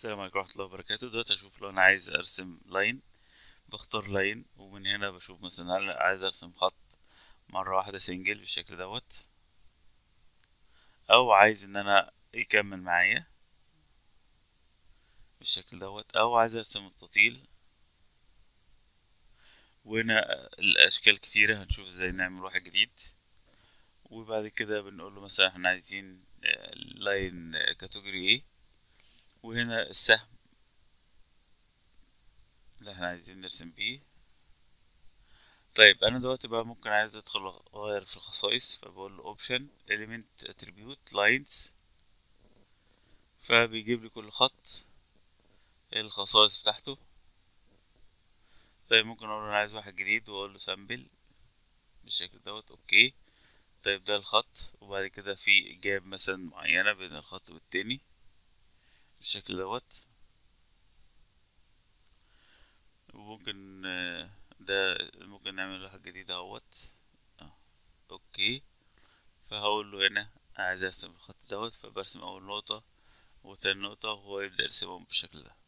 السلام عليكم ورحمة الله وبركاته دلوقتي اشوف لو انا عايز ارسم لاين بختار لاين ومن هنا بشوف مثلا هل عايز ارسم خط مرة واحدة سنجل بالشكل دوت او عايز ان انا يكمل معايا بالشكل دوت او عايز ارسم مستطيل وهنا الاشكال كتيرة هنشوف ازاي نعمل واحد جديد وبعد كده بنقول له مثلا احنا عايزين لاين كاتيجوري ايه وهنا السهم اللي احنا عايزين نرسم بيه طيب انا دلوقتي بقى ممكن عايز ادخل اغير في الخصائص فبقول له اوبشن element attribute lines فبيجيب لي كل خط الخصائص بتاعته طيب ممكن اقول له انا عايز واحد جديد واقول له سامبل بالشكل دوت اوكي طيب ده الخط وبعد كده في جاب مثلا معينة بين الخط والتاني بالشكل دوت وممكن ده ممكن نعمل واحد جديد اهوت اوكي فهقول له هنا عايز ارسم الخط دوت فبرسم اول نقطة وتاني نقطة وهو يبدأ يرسمهم بالشكل ده